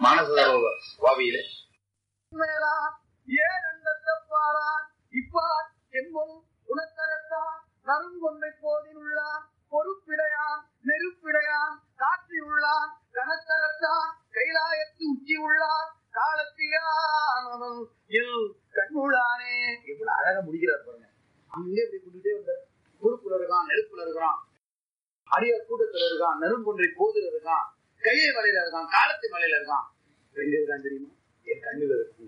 மானசரோவ வாவியில ஏன் அண்டத்தப்பாரான் இப்பார் செம்பொன் குணத்தகத்தான் நறுங்கொன்றை போதிலுள்ளான் பொறுப்பிடையான் நெருப்பிடையான் காற்றியுள்ளான் கனத்தகத்தான் கைலாயத்து உச்சி உள்ளான் காலத்தியானவன் இல் கண்ணுளானே எவ்வளவு அழகா முடிக்கிறார் பாருங்க அங்கே இப்படி கொண்டுட்டே வந்தார் பொறுப்புல இருக்கான் நெருப்புல இருக்கான் அடியார் கூட்டத்துல இருக்கான் நெருங்கொன்றை போதுல இருக்கான் கையை மலையில இருக்கான் காலத்து மலையில இருக்கான் எங்க இருக்கான் தெரியுமா என் கண்ணுல இருக்கு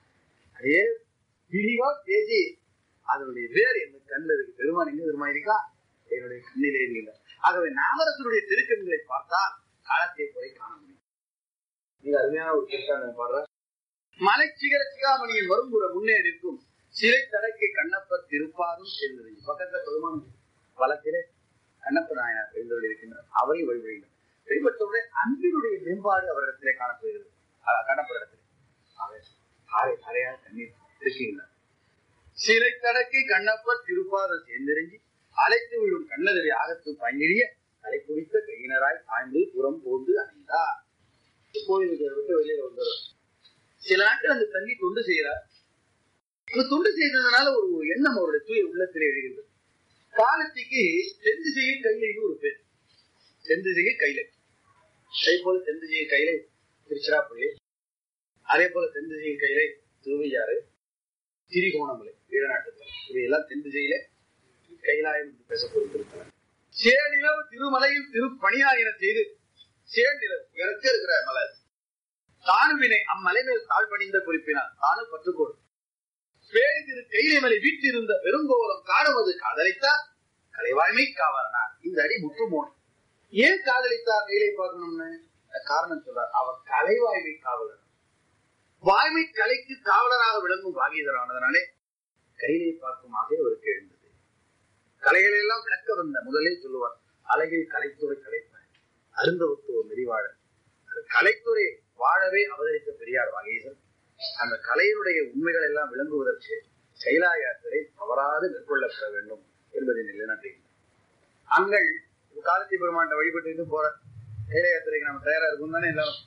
அதே விரிவா பேசி அதனுடைய வேர் என் கண்ணுல இருக்கு பெருமான் எங்க பெருமா இருக்கா என்னுடைய கண்ணிலே இல்லை ஆகவே நாமரசனுடைய திருக்கண்களை பார்த்தால் காலத்தை குறை காண முடியும் நீங்க அருமையான ஒரு திருக்கான பாடுற மலை சிகர சிகாமணியின் வரும்புற முன்னே நிற்கும் சிறை தடைக்கு கண்ணப்பர் திருப்பாரும் சேர்ந்தது பக்கத்துல பெருமான் வளத்திலே கண்ணப்ப நாயனார் எழுந்தவர்கள் இருக்கின்றார் அவரை வழிபடுகிறார் வழிபட்டவுடைய அன்பினுடைய மேம்பாடு அவரிடத்திலே காணப்படுகிறது அஹ் காணப்படுறதில்லை அவர் அரை அறையாக தண்ணீர் இருக்கின்றார் சிறை தடக்கை கண்ணப்பர் திருப்பாதம் சேர்ந்தெறிஞ்சி அழைத்து விழும் கண்ணதவி ஆகத்து பங்கிழிய அலை குடித்த கையினராய் ஆய்ந்து புறம் போந்து அணைந்தார் கோயிலுக்கு விட்டு வெளியில வந்துடும் சில நாட்கள் அந்த தண்ணி தொண்டு செய்கிறார் அந்த தொண்டு செய்ததுனால ஒரு எண்ணம் அவருடைய தூய உள்ளத்திலே எழுகிறது காலத்திக்கு செந்து செய்ய கைலைன்னு ஒரு பேர் செந்து செய்ய கைலை அதே போல செந்து செய்ய கைலை திருச்சிராப்பள்ளி அதே போல செந்து செய்ய கைலை திருவையாறு திரிகோணமலை ஈழநாட்டுத்தலம் இவையெல்லாம் தெந்து செய்யல கைலாயம் என்று பேசப்பட்டிருக்கிறார் சேநிலவு திருமலையில் திருப்பணியாயின செய்து சேநிலவு இறக்க இருக்கிற மலை தானுவினை அம்மலை மேல் தாழ்பணிந்த குறிப்பினார் தானும் பற்றுக்கோடு பேரி திரு கைலைமலை வீட்டிருந்த பெருங்கோலம் காணுவது காதலித்தார் கலைவாய்மை காவலனார் இந்த அடி முற்றுமோன் ஏன் காதலித்தார் கைலை பார்க்கணும்னு காரணம் சொல்றார் அவர் கலைவாய்மை காவலர் வாய்மை கலைக்கு காவலராக விளங்கும் பாகீதரானதனாலே கையிலே பார்க்கும் ஆசை அவருக்கு எழுந்தது கலைகளை எல்லாம் விளக்க வந்த முதலே சொல்லுவார் அழகில் கலைத்துறை கலைப்பார் அருந்தவத்துவ மெரிவாழர் கலைத்துறை வாழவே அவதரித்த பெரியார் வாகீசன் அந்த கலையினுடைய உண்மைகள் எல்லாம் விளங்குவதற்கு கைலா யாத்திரை தவறாது மேற்கொள்ளப்பட வேண்டும் என்பதை நிலைநாட்டுகின்றனர் அங்கள் காலத்தி பெருமாண்ட வழிபட்டு போற கைல யாத்திரைக்கு நம்ம தயாரா இருக்கும் தானே எல்லாரும்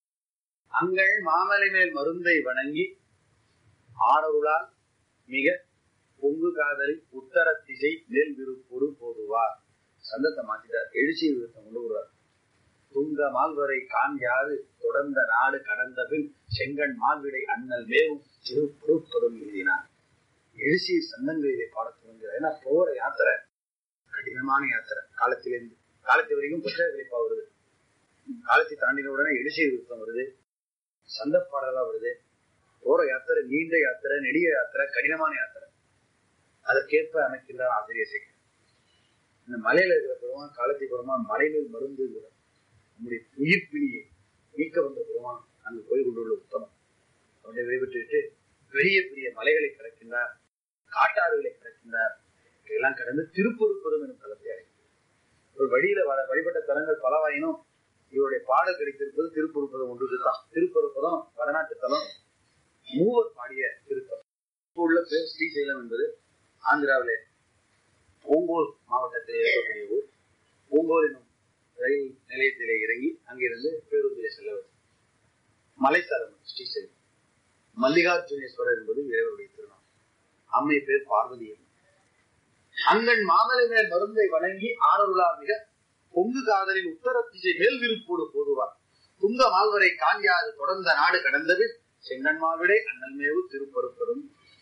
அங்கள் மாமலை மேல் மருந்தை வணங்கி ஆரருளால் மிக பொங்கு காதலி உத்தர திசை மேல் விருப்போடு போடுவார் சந்தத்தை மாத்திட்டார் எழுச்சி விருத்தம் கொண்டு வருவார் துங்க மால்வரை காண்யாது தொடர்ந்த நாடு கடந்த பின் செங்கன் மால்விடை அண்ணல் மேவும் திருப்பொருட்படும் எழுதினார் எழுச்சி சந்தங்களிலே பாடத் துவங்குகிறார் ஏன்னா போற யாத்திரை கடினமான யாத்திரை காலத்திலிருந்து காலத்து வரைக்கும் புத்தக கழிப்பா வருது காலத்தை தாண்டின உடனே எழுச்சி விருத்தம் வருது சந்த பாடலா வருது போற யாத்திரை நீண்ட யாத்திரை நெடிய யாத்திரை கடினமான யாத்திரை அதற்கேற்ப அமைக்கின்றார் ஆசிரியர் சேகர் இந்த மலையில இருக்கிற பெருமான் காலத்தை பெருமான் மலையில் மருந்து நம்முடைய உயிர் பிணியை நீக்க வந்த பெருமான் அங்கு போய் கொண்டுள்ள உத்தமம் அவனை வழிபட்டுவிட்டு பெரிய பெரிய மலைகளை கடக்கின்றார் காட்டாறுகளை கடக்கின்றார் இதெல்லாம் கடந்து திருப்பொருப்பதும் எனும் தளத்தை அடைந்தார் ஒரு வழியில வ- வழிபட்ட தலங்கள் பலவாயினும் இவருடைய பாடல் கிடைத்திருப்பது திருப்பொருப்பதம் ஒன்று தான் திருப்பொருப்பதம் வடநாட்டு தலம் மூவர் பாடிய திருத்தலம் இப்ப உள்ள பேர் ஸ்ரீசைலம் என்பது ஆந்திராவிலே ஓங்கோல் மாவட்டத்தில் இருக்கக்கூடிய ஊர் ஓங்கோல் என்னும் ரயில் நிலையத்திலே இறங்கி அங்கிருந்து பேருந்திலே செல்ல வேண்டும் மலைத்தலம் ஸ்ரீசைலம் மல்லிகார்ஜுனேஸ்வரர் என்பது இறைவருடைய திருநாள் அம்மை பேர் பார்வதி அம்மை. அங்கன் மாமலை மேல் மருந்தை வணங்கி ஆரருளா மிக பொங்கு காதலின் உத்தர திசை மேல் விருப்போடு போதுவார் துங்க மால்வரை காண்யாது தொடர்ந்த நாடு கடந்தது செங்கன் மாவிடை அண்ணல் மேவு திருப்பொருப்பதும்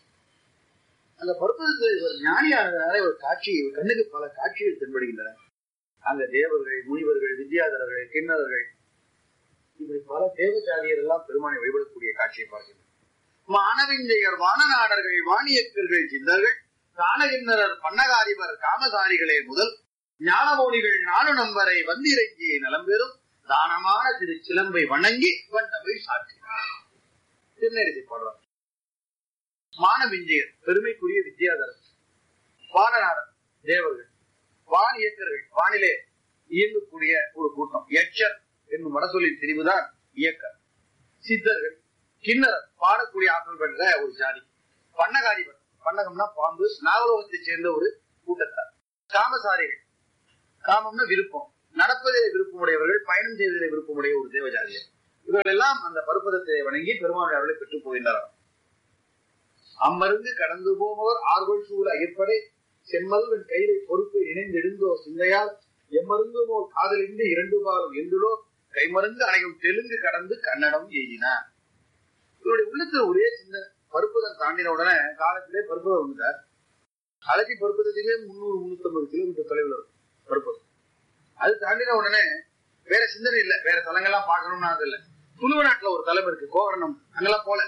அந்த பருப்பதத்தில் ஒரு ஞானியானதுனால ஒரு காட்சி ஒரு கண்ணுக்கு பல காட்சிகள் தென்படுகின்றன அங்க தேவர்கள் முனிவர்கள் வித்யாதரர்கள் கிண்ணறர்கள் இப்படி பல தேவஜாதியர் எல்லாம் பெருமானை வழிபடக்கூடிய காட்சியை பார்க்கின்றனர் மானவிஞ்சையர் வானநாடர்கள் வாணியக்கர்கள் சிந்தர்கள் தானகிண்ணரர் பன்னகாதிபர் காமசாரிகளே முதல் ஞானமோனிகள் நானு நம்பரை வந்திரைஞ்சி நலம்பெறும் தானமான திரு சிலம்பை வணங்கி வண்டமிழ் சாற்றினார் திருநெறிசை பாடுறார் மானவிஞ்சையர் பெருமைக்குரிய வித்யாதரர் வானநாடர் தேவர்கள் வான் இயக்கர்கள் வானிலே இயங்கக்கூடிய ஒரு கூட்டம் எச்சர் என்னும் வடசொல்லின் பிரிவுதான் இயக்கர் சித்தர்கள் கிண்ணறர் பாடக்கூடிய ஆற்றல் பெற்ற ஒரு ஜாதி பன்னகாதிபர் பன்னகம்னா பாம்பு நாகலோகத்தைச் சேர்ந்த ஒரு கூட்டத்தார் காமசாரிகள் காமம்னா விருப்பம் நடப்பதிலே விருப்பமுடையவர்கள் பயணம் செய்வதிலே விருப்பமுடைய ஒரு தேவஜாதியர் இவர்கள் எல்லாம் அந்த பருப்பதத்தை வணங்கி பெருமானுடைய அருளை பெற்று போகின்றனர் அம்மருந்து கடந்து போபவர் ஆர்கொள் சூழ அயற்படை செம்மல்வன் கையிலை பொறுப்பை இணைந்தெடுந்தோ சிந்தையால் எம்மருந்துமோ காதலின்றி இரண்டு பாலும் எந்துளோ கைமருந்து அணையும் தெலுங்கு கடந்து கன்னடம் எய்தினார் இவருடைய உள்ளத்துல ஒரே சின்ன பருப்பதம் தாண்டின உடனே காலத்திலே பருப்பதம் வந்துட்டார் அலசி பருப்பதத்துக்கே முன்னூறு முன்னூத்தி ஐம்பது கிலோமீட்டர் தொலைவில் இருக்கும் பருப்பதம் அது தாண்டின உடனே வேற சிந்தனை இல்ல வேற தலங்கள்லாம் பார்க்கணும்னு அது இல்ல துளுவ நாட்டுல ஒரு தலம் இருக்கு கோவரணம் அங்கெல்லாம் போல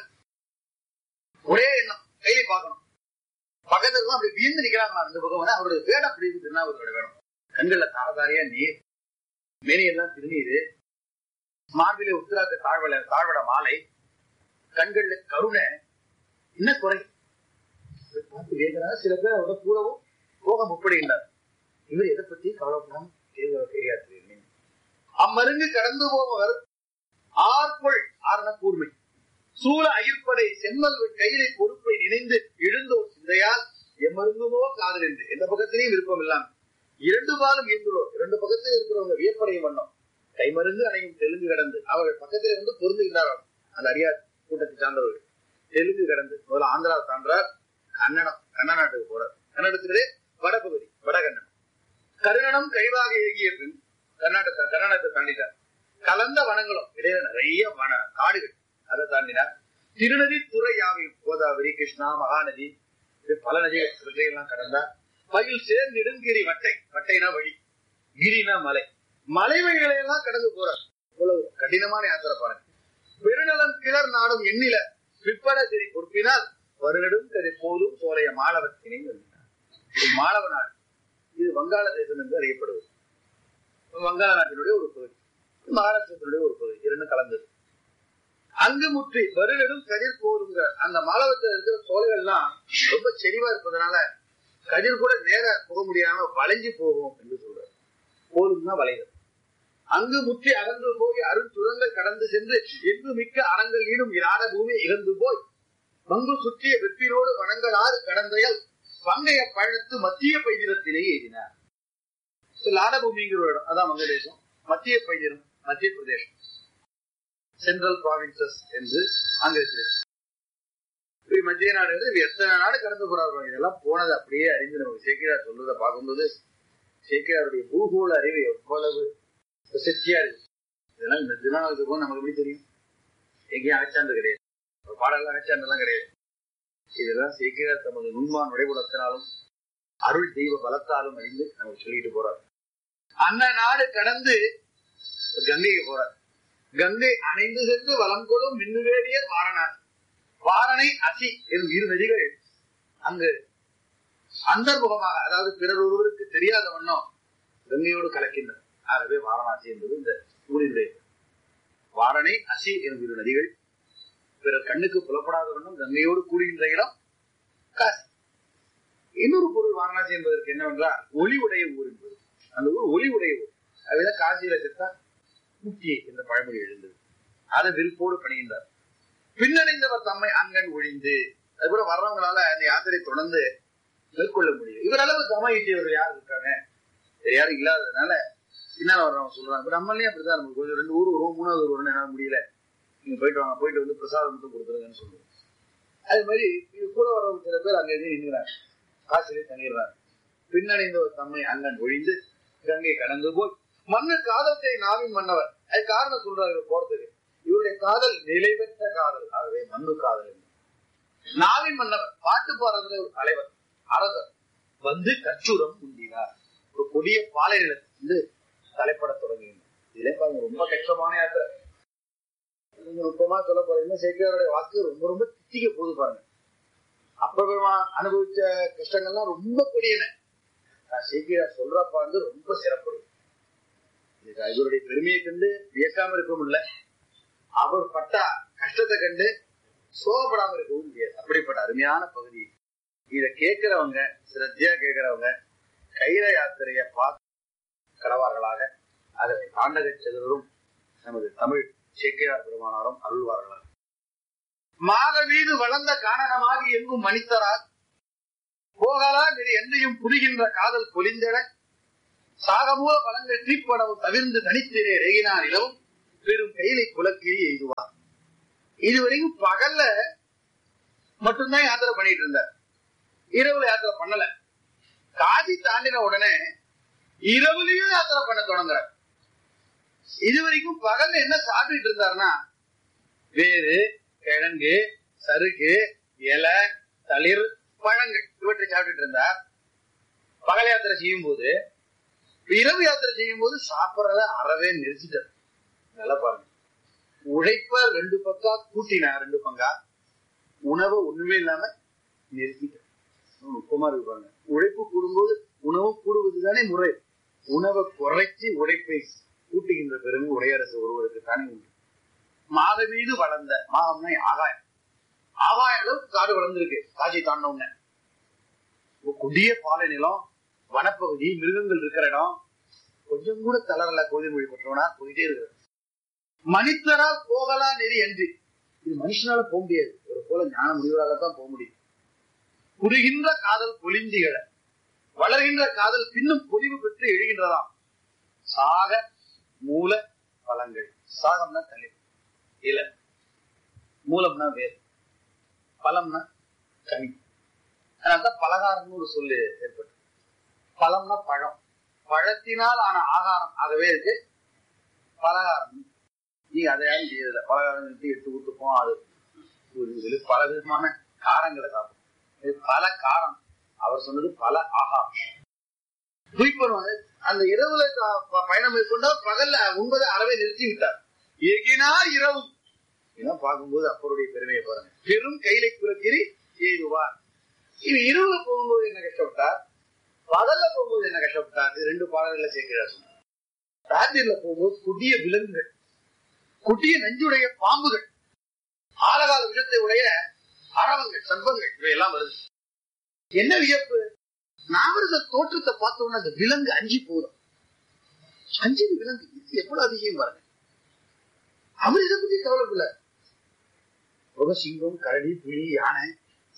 ஒரே எண்ணம் கையில பார்க்கணும் பக்கத்துல இருக்கும் அப்படி வியந்து நிக்கிறாங்க அந்த பக்கம் வந்து அவருடைய வேடம் அப்படி இருக்கு திருநாவுக்கரோட வேடம் கண்கள்ல தாரதாரியா நீர் மேனியெல்லாம் திருநீரு மார்பிலே உத்திராக்க தாழ்வல தாழ்வட மாலை கண்கள்ல கருணை என்ன குறை இதை பார்த்து கேட்கிறாங்க சில பேர் அவரோட கூடவும் போக முற்படுகின்றார் இவர் எதை பத்தி கவலைப்படாம தேர்தல் தெரியாது அம்மருங்கு கடந்து போபவர் ஆர்கொள் ஆரண கூர்மை சூழ அயிர்ப்படை செம்மல் கையிலை பொறுப்பை நினைந்து எழுந்தோர் சிந்தையால் எம்மருங்குமோ காதல் என்று எந்த பக்கத்திலையும் விருப்பம் இல்லாம இரண்டு பாலும் ஈர்ந்துள்ளோர் இரண்டு பக்கத்தில் இருக்கிறவங்க வியப்படையும் வண்ணம் கைமருந்து அணையும் தெலுங்கு கடந்து அவர்கள் பக்கத்தில் இருந்து பொருந்துகிறார்கள் அந்த அரியார் கூட்டத்தை சார்ந்தவர்கள் தெலுங்கு கடந்து முதல்ல ஆந்திரா சான்றார் கன்னடம் கன்ன நாட்டுக்கு போறார் கன்னடத்திலே வடபகுதி வடகன்னடம் கருணனம் கைவாக ஏகிய பின் கர்நாடகத்தை கர்நாடகத்தை தாண்டிட்டார் கலந்த வனங்களும் இடையில நிறைய வன காடுகள் அதை தாண்டினார் திருநதி துறை யாவையும் கோதாவரி கிருஷ்ணா மகாநதி இது பல நதிகள் இவற்றையெல்லாம் கடந்தார் பயில் சேர் நெடுங்கிரி வட்டை வட்டைனா வழி கிரினா மலை மலை வழிகளை எல்லாம் கடந்து போறார் இவ்வளவு கடினமான யாத்திரை பாருங்க பெருநலம் கிளர் நாடும் எண்ணில பிற்பட சரி பொறுப்பினால் வருடடும் கதை போதும் சோலைய மாளவத்தினை வருகிறார் இது மாளவ நாடு இது வங்காள தேசம் என்று அறியப்படுவது வங்காள நாட்டினுடைய ஒரு பகுதி மகாராஷ்டிரத்தினுடைய ஒரு பகுதி இரண்டு கலந்தது அங்கு முற்றி வருடடும் கதிர் போருங்க அந்த மாலவத்தில் இருக்கிற சோலைகள்லாம் ரொம்ப செறிவா இருப்பதனால கதிர் கூட நேர போக முடியாம வளைஞ்சு போகும் என்று சொல்றாரு போரும்னா வளைகள் அங்கு முற்றி அகன்று போய் அருந்துரங்கள் கடந்து சென்று எங்கு மிக்க அறங்கள் ஈடும் இராட பூமி இறந்து போய் மங்கு சுற்றிய வெற்றினோடு வணங்கலாறு கடந்தையல் பங்கைய பழத்து மத்திய பைதிரத்திலே எழுதினார் லாடபூமிங்கிற ஒரு இடம் அதான் வங்கதேசம் மத்திய பைதிரம் மத்திய பிரதேசம் சென்ட்ரல் ப்ராவின்சஸ் என்று அங்க இருக்கிறது இப்படி மத்திய நாடு இது எத்தனை நாடு கடந்து போறாரு இதெல்லாம் போனது அப்படியே அறிந்து நமக்கு சேக்கிரார் சொல்றதை பார்க்கும்போது சேக்கிராருடைய பூகோள அறிவு எவ்வளவு பிரசித்தியா இருக்கு இதெல்லாம் இந்த திருநாளுக்கு போக நமக்கு எப்படி தெரியும் எங்கேயும் அகச்சான்று கிடையாது ஒரு பாடல்கள் அகச்சான்றெல்லாம் கிடையாது இதெல்லாம் சேக்கிரார் தமது நுண்மான் நுழைவுலத்தினாலும் அருள் தெய்வ பலத்தாலும் அறிந்து நமக்கு சொல்லிட்டு போறார் அந்த நாடு கடந்து கங்கைக்கு போறார் கங்கை அணைந்து சென்று வலம் கொடும் மின்னுவேடியர் வாரணாசி வாரணை அசி எனும் இரு நதிகள் அங்கு அந்தர்முகமாக அதாவது பிறர் ஒருவருக்கு தெரியாத வண்ணம் கங்கையோடு கலக்கின்றன ஆகவே வாரணாசி என்பது இந்த ஊரினுடைய வாரணை அசி எனும் இரு நதிகள் பிறர் கண்ணுக்கு புலப்படாத வண்ணம் கங்கையோடு கூடுகின்ற இடம் காசி இன்னொரு பொருள் வாரணாசி என்பதற்கு என்னவென்றால் ஒளி உடைய ஊர் என்பது அந்த ஊர் ஒளி உடைய ஊர் அதுதான் காசியில செத்தா முக்கிய என்ற பழமொழி எழுந்தது அதை விருப்போடு பணிகின்றார் பின்னடைந்தவர் தம்மை அங்கன் ஒழிந்து அது கூட வர்றவங்களால அந்த யாத்திரை தொடர்ந்து மேற்கொள்ள முடியும் இவர் அளவு தம ஈட்டியவர்கள் யார் இருக்காங்க வேற யாரும் இல்லாததுனால பின்னால வர்றவங்க சொல்றாங்க இப்ப நம்மளையும் அப்படிதான் நமக்கு கொஞ்சம் ரெண்டு ஊர் வருவோம் மூணாவது ஊர் வரணும் என்னால முடியல நீங்க போயிட்டு வாங்க போயிட்டு வந்து பிரசாதம் மட்டும் கொடுத்துருங்கன்னு சொல்லுவோம் அது மாதிரி இது கூட வர்றவங்க சில பேர் அங்க எங்கேயும் நின்றுறாங்க காசிலே தங்கிடுறாங்க பின்னடைந்தவர் தம்மை அங்கன் ஒழிந்து கங்கை கடந்து போய் மண்ணு காதலத்தை நாவின் மன்னவர் அது காரணம் சொல்றாரு இவர் போறதுக்கு இவருடைய காதல் நிலை பெற்ற காதல் ஆகவே மண்ணு காதல் என்று. நாவின் மன்னவர் பாட்டு பாடுறதுல ஒரு தலைவர் அரசர் வந்து கச்சூரம் உண்டினார் ஒரு கொடிய பாலை நிலத்திலிருந்து தலைப்பட தொடங்குகின்றார் இதே பாருங்க ரொம்ப கஷ்டமான யாத்திரை நீங்க நுட்பமா சொல்ல போறீங்கன்னா சேக்கியாருடைய வாக்கு ரொம்ப ரொம்ப தித்திக்க போகுது பாருங்க அப்ப பெருமா அனுபவிச்ச கஷ்டங்கள்லாம் ரொம்ப கொடியன சேக்கியார் சொல்றப்ப வந்து ரொம்ப சிறப்பு இதுக்கு இவருடைய பெருமையை கண்டு வியக்காம இருக்கவும் இல்லை அவர் பட்ட கஷ்டத்தை கண்டு சோகப்படாம இருக்கவும் முடியாது அப்படிப்பட்ட அருமையான பகுதி இத கேட்கிறவங்க சிரத்தையா கேட்கிறவங்க கைல யாத்திரைய பார்த்து கடவார்களாக அதற்கு தாண்டக செல்வரும் நமது தமிழ் சேக்கிரார் பெருமானாரும் அருள்வார்களாக மாக வீடு வளர்ந்த காரணமாக எங்கும் மணித்தரார் போகலா நெறி எந்தையும் புரிகின்ற காதல் பொலிந்தட சாகமூல பலங்கள் தீப்படவும் தவிர்ந்து தனித்திரே ரெகினார் இளவும் பெரும் கையிலை குலக்கிழி எய்துவார் இதுவரைக்கும் பகல்ல மட்டும்தான் யாத்திரை பண்ணிட்டு இருந்தார் இரவுல யாத்திரை பண்ணல காசி தாண்டின உடனே இரவுலயும் யாத்திரை பண்ண தொடங்குறார் இதுவரைக்கும் பகல்ல என்ன சாப்பிட்டுட்டு இருந்தாருன்னா வேறு கிழங்கு சருகு இலை தளிர் பழங்கள் இவற்றை சாப்பிட்டுட்டு இருந்தார் பகல் யாத்திரை செய்யும் போது இரவு யாத்திரை செய்யும் போது சாப்பிடறத அறவே நிறுத்திட்டார் நல்லா பாருங்க உழைப்ப ரெண்டு பக்கா கூட்டினா ரெண்டு பங்கா உணவு ஒண்ணுமே இல்லாம நிறுத்திட்டார் நுட்பமா இருக்கு பாருங்க உழைப்பு கூடும்போது உணவு கூடுவது தானே முறை உணவை குறைச்சி உழைப்பை கூட்டுகின்ற பெருமை உடையரசு ஒருவருக்கு தானே உண்டு மாத மீது வளர்ந்த மாதம்னா ஆகாயம் ஆகாய அளவுக்கு காடு வளர்ந்திருக்கு காட்சி தாண்ட உடனே கொடிய பாலை நிலம் வனப்பகுதி மிருகங்கள் இருக்கிற இடம் கொஞ்சம் கூட தளரல கோயில் மொழி பெற்றவனா போயிட்டே இருக்கிற மனிதரால் போகலா நெறி என்று இது மனுஷனால போக முடியாது ஒரு போல ஞான முடிவராகத்தான் போக முடியும் புரிகின்ற காதல் பொலிந்திகள வளர்கின்ற காதல் பின்னும் பொலிவு பெற்று எழுகின்றதாம் சாக மூல பழங்கள் சாகம்னா தண்ணீர் இல மூலம்னா வேர் பழம்னா கனி அதனால்தான் பலகாரம்னு ஒரு சொல்லு ஏற்பட்டு பழம்னா பழம் பழத்தினால் ஆன ஆகாரம் ஆகவே இருக்கு பலகாரம் நீ அதை யாரும் செய்யறதில்ல பலகாரம் எடுத்து எடுத்து ஊத்துப்போம் அது ஒரு இதுல பல விதமான காரங்களை சாப்பிடும் இது பல காரம் அவர் சொன்னது பல ஆகாரம் குறிப்பது அந்த இரவுல க- பயணம் மேற்கொண்டா பகல்ல உண்பதை அறவே நிறுத்தி விட்டார் எகினா இரவும் இதெல்லாம் பார்க்கும்போது அப்பருடைய பெருமையை பாருங்க பெரும் கைலை குலக்கிரி எய்துவார் இது இரவுல போகும்போது என்ன கஷ்டப்பட்டார் பகல்ல போகும்போது என்ன கஷ்டப்பட்டார் இது ரெண்டு பாடல்களை சேர்க்கிறார் சொன்னார் ராத்திரில போகும்போது கொடிய விலங்குகள் கொடிய நஞ்சுடைய பாம்புகள் ஆலகால விஷத்தை உடைய அரவங்கள் சர்ப்பங்கள் இவையெல்லாம் வருது என்ன வியப்பு நாமரத தோற்றத்தை பார்த்த உடனே அந்த விலங்கு அஞ்சி போதும் அஞ்சு விலங்கு இது எவ்வளவு அதிசயம் பாருங்க அவர் இதை பத்தி கவலைப்படல ரொம்ப சிங்கம் கரடி புலி யானை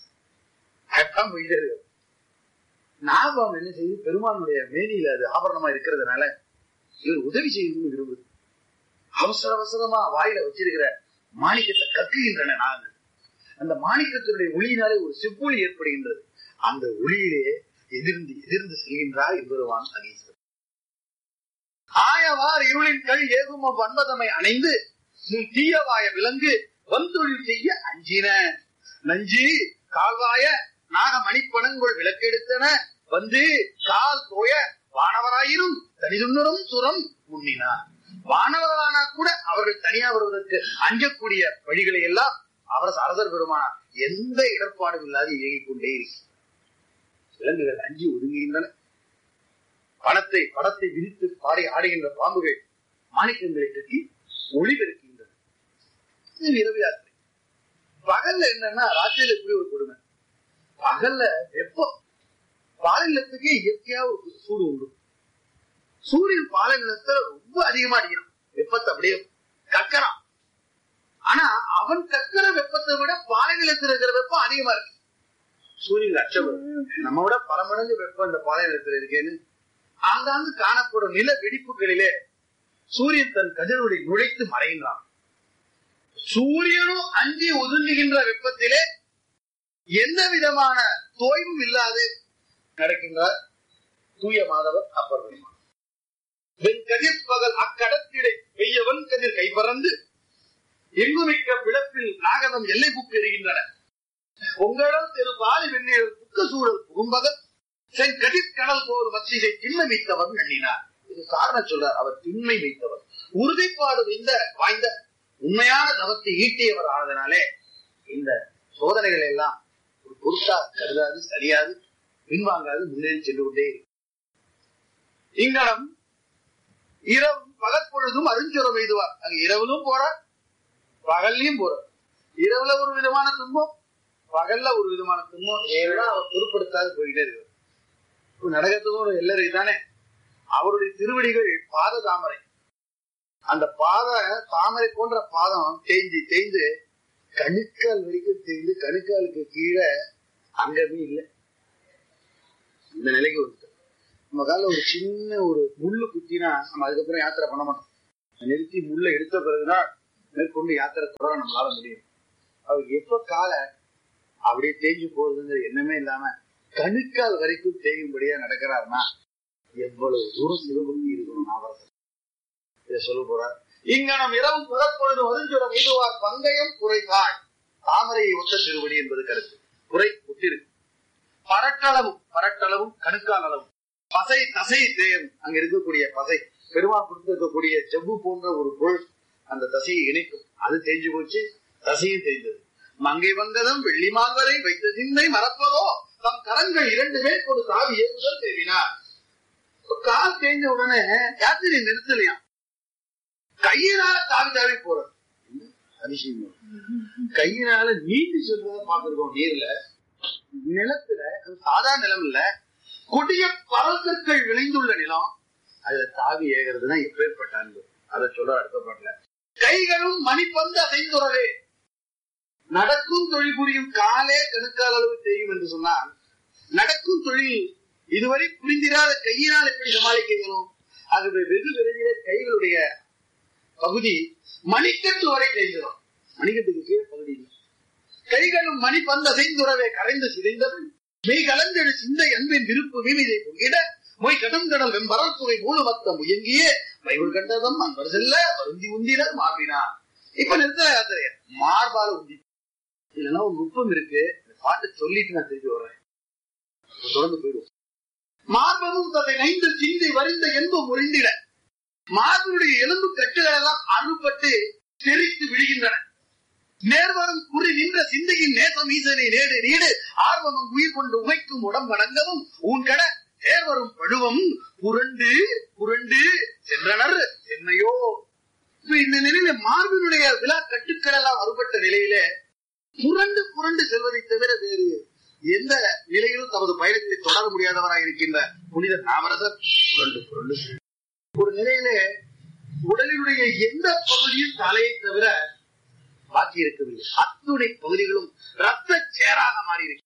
அதான் போயிட்டே இருக்கு நாகம் என்ன செய்யுது பெருமானுடைய மேனியில அது ஆபரணமா இருக்கிறதுனால இவர் உதவி செய்யணும்னு விரும்புது அவசர அவசரமா வாயில வச்சிருக்கிற மாணிக்கத்தை கக்குகின்றன நாங்கள் அந்த மாணிக்கத்தினுடைய ஒளியினாலே ஒரு செவ்வொளி ஏற்படுகின்றது அந்த ஒளியிலே எதிர்ந்து எதிர்ந்து செல்கின்றார் என்பதுவான் அகீஸ்வரர் ஆயவார் இருளின் கல் ஏகும வன்பதமை அணைந்து உன் தீயவாய விலங்கு வந்தொழில் செய்ய அஞ்சின நஞ்சி கால்வாய நாக மணிப்பணங்கொள் விளக்கெடுத்தன வந்து கால் தோய வானவராயினும் தனிதுன்னரும் சுரம் முன்னினார் வானவர்களானா கூட அவர்கள் தனியா வருவதற்கு அஞ்சக்கூடிய வழிகளை எல்லாம் அவர் அரசர் பெருமானார் எந்த இடர்பாடும் இல்லாது இயங்கிக் கொண்டே இருக்கிறார் விலங்குகள் அஞ்சி ஒதுங்குகின்றன பணத்தை படத்தை விரித்து பாடி ஆடுகின்ற பாம்புகள் மாணிக்கங்களை கட்டி ஒளி பெருக்கின்றன இது இரவு யாத்திரை பகல்ல என்னன்னா ராத்திரியில இப்படி ஒரு கொடுமை பகல்ல வெப்பம் பாலைநிலத்துக்கு இயற்கையா ஒரு சூடு உண்டு சூரியன் பாலைநிலத்துல ரொம்ப அதிகமா அடிக்கிறான் வெப்பத்தை அப்படியே கக்கறான் ஆனா அவன் கக்கிற வெப்பத்தை விட பாலைநிலத்தில் இருக்கிற வெப்பம் அதிகமா இருக்கு சூரியன் அச்சம் நம்ம விட பல மடங்கு வெப்பம் இந்த பாலைநிலத்தில் இருக்கேன்னு ஆங்காங்கு காணப்படும் நில வெடிப்புகளிலே சூரியன் தன் கதிர்வொளி நுழைத்து மறைகின்றான் சூரியனும் அஞ்சி ஒதுங்குகின்ற வெப்பத்திலே எந்த விதமான தோய்வும் இல்லாது நடக்கின்றார் தூய மாதவர் அப்பர் பெருமான் வெண் கதிர் பகல் அக்கடத்திடை பெய்யவன் கதிர் கைபறந்து எங்குமிக்க பிளப்பில் நாகதம் எல்லை புக்கு எறிகின்றன உங்களிடம் திரு பாலி வெந்நீர் புக்க சூழல் புகும்பகல் சென் கதிர் கடல் போல் மத்தியை திண்மை வைத்தவன் எண்ணினார் இது காரணம் சொல்றார் அவர் திண்மை வைத்தவர் உறுதிப்பாடு இந்த வாய்ந்த உண்மையான தவத்தை ஈட்டியவர் ஆனதனாலே இந்த சோதனைகள் எல்லாம் ஒரு பொருட்டா கருதாது சரியாது பின்வாங்காது முன்னேறி சென்று கொண்டே இருக்கு இங்கனம் இரவு பகற்பொழுதும் அருஞ்சுரம் எய்துவார் அங்க இரவிலும் போறார் பகல்லையும் போறார் இரவுல ஒரு விதமான துன்பம் பகல்ல ஒரு விதமான துன்பம் ஏன்னா அவர் பொருட்படுத்தாது போயிட்டே இருக்கு இப்ப நடக்கிறதுக்கும் ஒரு எல்லறை தானே அவருடைய திருவடிகள் பாத தாமரை அந்த பாத தாமரை போன்ற பாதம் தேய்ந்து தேய்ந்து கணுக்கால் வரைக்கும் தேய்ந்து கணுக்காலுக்கு கீழே அங்கமே இல்லை இந்த நிலைக்கு வந்துட்டு நம்ம கால ஒரு சின்ன ஒரு முள்ளு குத்தினா நம்ம அதுக்கப்புறம் யாத்திரை பண்ண மாட்டோம் நிறுத்தி முள்ள எடுத்த பிறகுதான் மேற்கொண்டு யாத்திரை தொடர நம்மளால முடியும் அவர் எப்ப கால அப்படியே தேஞ்சு போகுதுங்கிற எண்ணமே இல்லாம கணுக்கால் வரைக்கும் தேயும்படியா நடக்கிறாருன்னா எவ்வளவு தூரம் சிவபக்தி இருக்கணும் நாவரசர் இதை சொல்ல போறார் இங்கனம் இரவும் புறப்பொழுது ஒதுஞ்சுரம் எய்துவார் பங்கயம் குறைகாள் தாமரையை ஒத்த திருவடி என்பது கருத்து குறை ஒத்திரு பரட்டளவும் பரட்டளவும் கணுக்கால் அளவும் பசை தசை தேயம் அங்க இருக்கக்கூடிய பசை பெருமாள் கொடுத்திருக்கக்கூடிய செவ்வு போன்ற ஒரு பொருள் அந்த தசையை இணைக்கும் அது தேஞ்சு போச்சு தசையும் தேய்ந்தது மங்கை வந்ததும் வெள்ளி மாங்கரை வைத்த சிந்தை மறப்பதோ தம் கரங்கள் இரண்டு மேல் ஒரு தாவி ஏறுதல் தேவினார் கால் தேய்ஞ்ச உடனே யாத்திரை நிறுத்தலையாம் கையினால தாவி தாவி போறது அதிசயம் கையினால நீட்டி சொல்றத பாத்துருக்கோம் நீர்ல நிலத்துல அது சாதாரண நிலம் இல்ல கொடிய பறக்கற்கள் விளைந்துள்ள நிலம் அதுல தாவி ஏகிறதுனா எப்பேற்பட்ட அன்பு அதை சொல்ற அடுத்த பாட்டுல கைகளும் மணிப்பந்து அசைந்துறவே நடக்கும் தொழில் புரியும் காலே கணுக்கால் அளவு செய்யும் என்று சொன்னால் நடக்கும் தொழில் இதுவரை புரிந்திராத கையினால் எப்படி சமாளிக்க இயலும் ஆகவே வெகு விரைவிலே கைகளுடைய பகுதி மணிக்கட்டு வரை தேய்கிறோம் மணிக்கட்டுக்கு கீழே பகுதி இல்லை கைகளும் மணி பந்த செய்துறவே கரைந்து சிதைந்தது மெய் கலந்தெழு சிந்தை அன்பின் விருப்பு வீமிதை பொங்கிட மொய் கடந்தடல் வெம்பரத்துறை மூலமத்தம் முயங்கிய மைகுள் கண்டதம் அன்பர் செல்ல வருந்தி உந்தினர் மாறினார் இப்ப நிறுத்த யாத்திரையர் மார்பால உந்தி இல்லைன்னா ஒரு நுட்பம் இருக்கு இந்த பாட்டு சொல்லிட்டு நான் திருப்பி வர்றேன் இப்ப தொடர்ந்து போயிடுவோம் மார்பமும் தன்னை நைந்து சிந்தை வரிந்த என்பும் முறிந்திட மார்பனுடைய எலும்பு கட்டுகள் எல்லாம் அறுபட்டு தெரித்து விழுகின்றன நேர்வரும் குறி நின்ற சிந்தையின் நேசம் ஈசனை நேடு நீடு ஆர்வமும் உயிர் கொண்டு உமைக்கும் உடம்படங்கவும் உன் கட தேர்வரும் பழுவம் புரண்டு புரண்டு சென்றனர் என்னையோ இப்ப இந்த நிலையில மார்பினுடைய விழா கட்டுக்கள் எல்லாம் அறுபட்ட நிலையில புரண்டு புரண்டு செல்வதை தவிர வேறு எந்த நிலையிலும் தமது பயணத்தை தொடர முடியாதவராக இருக்கின்ற புனித நாமரசர் புரண்டு புரண்டு செல்கிறார். ஒரு நிலையில உடலினுடைய எந்த பகுதியும் தலையை தவிர பாக்கி இருக்கவில்லை அத்துணை பகுதிகளும் ரத்த சேராக மாறி இருக்கு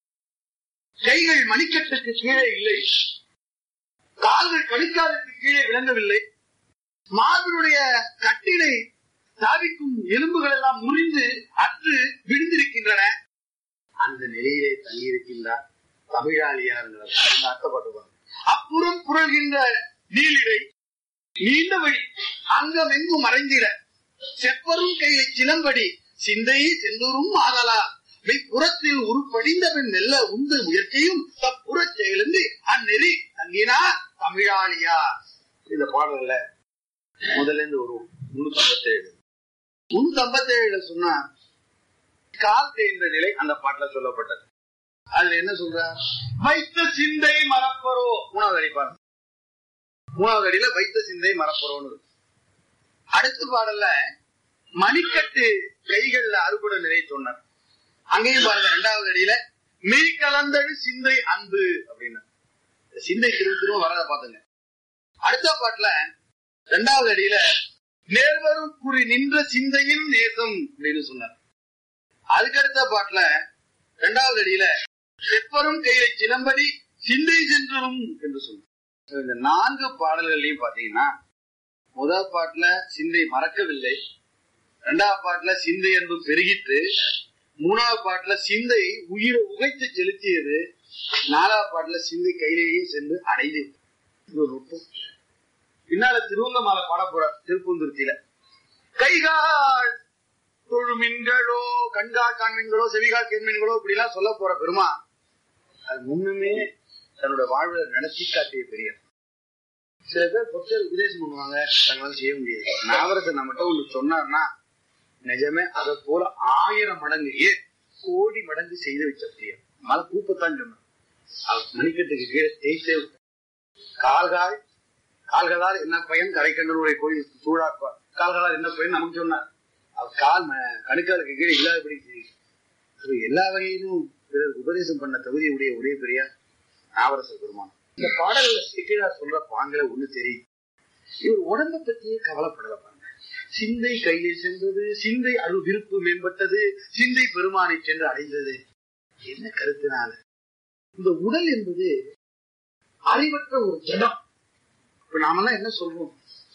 கைகள் மணிக்கட்டுக்கு கீழே இல்லை கால்கள் கணிக்காலுக்கு கீழே விளங்கவில்லை மார்பினுடைய கட்டிலை சாவிக்கும் எலும்புகள் எல்லாம் முறிந்து அற்று விழுந்திருக்கின்றன அந்த நிலையிலே தங்கியிருக்கின்றார் தமிழாளியார் அர்த்தப்பட்டுவாங்க அப்புறம் புரள்கின்ற நீலிடை நீண்ட வழி அங்கம் எங்கும் மறைந்திட செப்பரும் கையை சிலம்படி சிந்தையை செந்தூரும் ஆதலா புறத்தில் உருப்படிந்தவன் நெல்ல உந்து முயற்சியும் தப்புறச் செயலந்து அந்நெறி தங்கினார் தமிழாளியா இந்த பாடல்ல முதல்ல இருந்து ஒரு முன்னூத்தி ஐம்பத்தி ஏழு முன்னூத்தி ஐம்பத்தி ஏழுல சொன்னா கால் தேய்ந்த நிலை அந்த பாட்டுல சொல்லப்பட்டது அதுல என்ன சொல்றார் வைத்த சிந்தை மறப்பரோ மூணாவது அடி பாருங்க மூணாவது அடியில வைத்த சிந்தை மறப்பரோன்னு இருக்கு. அடுத்த பாடல்ல மணிக்கட்டு கைகள்ல அறுபட நிலை சொன்னார் அங்கேயும் பாருங்க ரெண்டாவது அடியில மெய் கலந்தழு சிந்தை அன்பு அப்படின்னு இந்த சிந்தை திரும்ப திரும்ப வரத பாத்துங்க அடுத்த பாட்டுல ரெண்டாவது அடியில நேர்வரும் குறி நின்ற சிந்தையின் நேசம் அப்படின்னு சொன்னார் அதுக்கடுத்த பாட்டுல ரெண்டாவது அடியில செப்பரும் கையை சிலம்படி சிந்தை சென்றரும் என்று சொன்னார் இந்த நான்கு பாடல்கள்லயும் பாத்தீங்கன்னா முதல் பாட்டுல சிந்தை மறக்கவில்லை இரண்டாவது பாட்டுல சிந்தை என்பது பெருகிட்டு மூணாவது பாட்டுல சிந்தை உயிரை உகைத்து செலுத்தியது நாலாவது பாட்டுல சிந்தை கையிலேயே சென்று அடைந்தது இது ஒரு நுட்பம் பின்னால திருவங்கமாலை பாட போற திருப்பூந்துருத்தியில கைகால் தொழுமின்களோ கண்கால் காண்மீன்களோ செவிகால் கேண்மீன்களோ இப்படி எல்லாம் சொல்ல போற பெருமா அது முன்னுமே தன்னோட வாழ்வுல நடத்தி காட்டிய பெரியர் சில பேர் பொத்தல் உபதேசம் பண்ணுவாங்க தங்களால செய்ய முடியாது நாவரத்தை நம்மகிட்ட ஒண்ணு சொன்னார்னா நிஜமே அதை போல ஆயிரம் மடங்கு ஏன் கோடி மடங்கு செய்து வச்ச பெரியர் மலை கூப்பத்தான் சொன்னார் அவர் மணிக்கட்டுக்கு கீழே தேய்த்தே விட்டார். கால்கால் கால்களால் என்ன பயன் கரைக்கண்டனுடைய கோயில் சூழாக்குவார் கால்களால் என்ன பயன் நமக்கு சொன்னார் அவர் கால் ம- கணுக்காலுக்கு கீழே இல்லாதபடி செய்யும் So, எல்லா வகையிலும் பிறர் உபதேசம் பண்ண தகுதி உடைய ஒரே பெரியார் நாவரசர் பெருமான் இந்த பாடல்ல சிக்கிழார் சொல்ற பாங்களை ஒண்ணு தெரியும் இவர் உடம்பை பத்தியே கவலைப்படல பாருங்க சிந்தை கையை சென்றது சிந்தை அரு விருப்பு மேம்பட்டது சிந்தை பெருமானை சென்று அடைந்தது என்ன கருத்தினால இந்த உடல் என்பது அறிவற்ற ஒரு ஜடம் இப்ப நாமெல்லாம் என்ன சொல்றோம்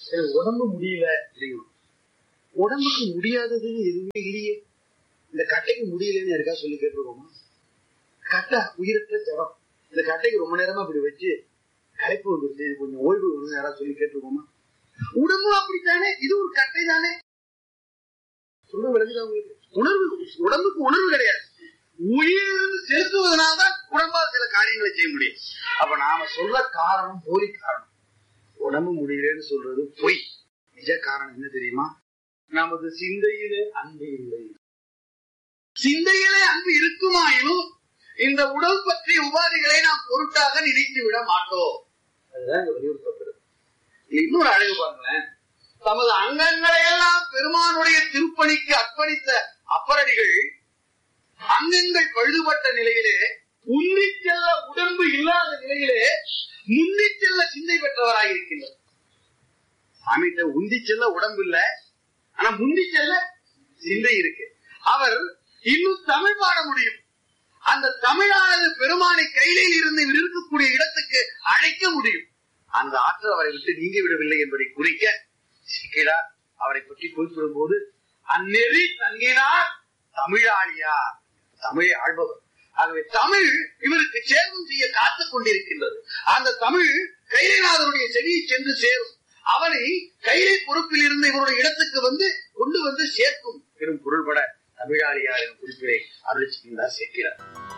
எனக்கு உடம்பு முடியல அப்படிங்கும் உடம்புக்கு முடியாததுன்னு எதுவுமே இல்லையே இந்த கட்டைக்கு முடியலன்னு யாருக்கா சொல்லி கேட்டுருக்கோமா கட்டை உயிரற்ற ஜடம் இந்த கட்டைக்கு ரொம்ப நேரமா இப்படி வச்சு களைப்பு வந்துருச்சு கொஞ்சம் ஓய்வு வந்து யாராவது சொல்லி கேட்டுருக்கோமா உடம்பு அப்படித்தானே இது ஒரு கட்டை தானே சொல்ல விளங்குதா உங்களுக்கு உணர்வு உடம்புக்கு உணர்வு கிடையாது உயிர் செலுத்துவதனால்தான் உடம்பால் சில காரியங்களை செய்ய முடியும் அப்ப நாம சொல்ற காரணம் போலி காரணம் உடம்பு முடியலன்னு சொல்றது பொய் நிஜ காரணம் என்ன தெரியுமா நமது சிந்தையிலே அன்பு இல்லை சிந்தையிலே அன்பு இருக்குமாயினும் இந்த உடல் பற்றிய உபாதிகளை நாம் பொருட்டாக நினைத்து விட மாட்டோம் அதுதான் இங்க வலியுறுத்தப்படுது இன்னொரு அழகு பாருங்களேன் தமது அங்கங்களை எல்லாம் பெருமானுடைய திருப்பணிக்கு அர்ப்பணித்த அப்பரடிகள் அங்கங்கள் பழுதுபட்ட நிலையிலே உந்தி செல்ல உடம்பு இல்லாத நிலையிலே முந்தி செல்ல சிந்தை பெற்றவராக இருக்கின்றார் சாமிகிட்ட உந்தி செல்ல உடம்பு இல்ல ஆனா முந்தி செல்ல சிந்தை இருக்கு அவர் இன்னும் தமிழ் பாட முடியும் அந்த தமிழானது பெருமானை கையிலில் இருந்து இவர் இருக்கக்கூடிய இடத்துக்கு அழைக்க முடியும் அந்த ஆற்றல் அவரை விட்டு நீங்க விடவில்லை என்பதை குறிக்க சிக்கிறார் அவரை பற்றி குறிப்பிடும் போது அந்நெறி தங்கினார் தமிழாளியார் தமிழை ஆள்பவர் ஆகவே தமிழ் இவருக்கு சேவம் செய்ய காத்துக் கொண்டிருக்கின்றது அந்த தமிழ் கைலைநாதனுடைய செவியை சென்று சேரும் அவனை கைலை பொறுப்பில் இருந்த இவருடைய இடத்துக்கு வந்து கொண்டு வந்து சேர்க்கும் பெரும் பொருள்பட தமிழாளியார் எனும் குறிப்பினை அருள் செய்கின்றார் சேர்க்கிறார்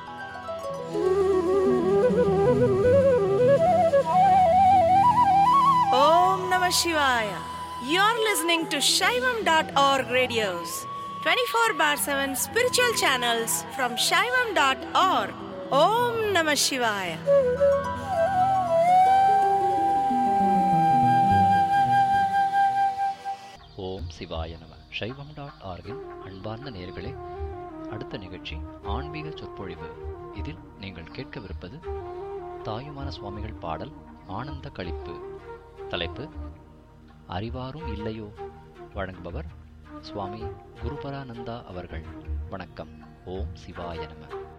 Om Namah Shivaya. You're listening to Shaivam.org radios, 24 bar 7 spiritual channels from Shaivam.org. Om Namah Shivaya. ஓம் சிவாய நம சைவம் டாட் ஆர்கின் அன்பார்ந்த நேர்களே அடுத்த நிகழ்ச்சி ஆன்மீக சொற்பொழிவு இதில் நீங்கள் கேட்கவிருப்பது தாயுமான சுவாமிகள் பாடல் ஆனந்த களிப்பு தலைப்பு அறிவாரும் இல்லையோ வழங்குபவர் சுவாமி குருபரானந்தா அவர்கள் வணக்கம் ஓம் சிவாய நம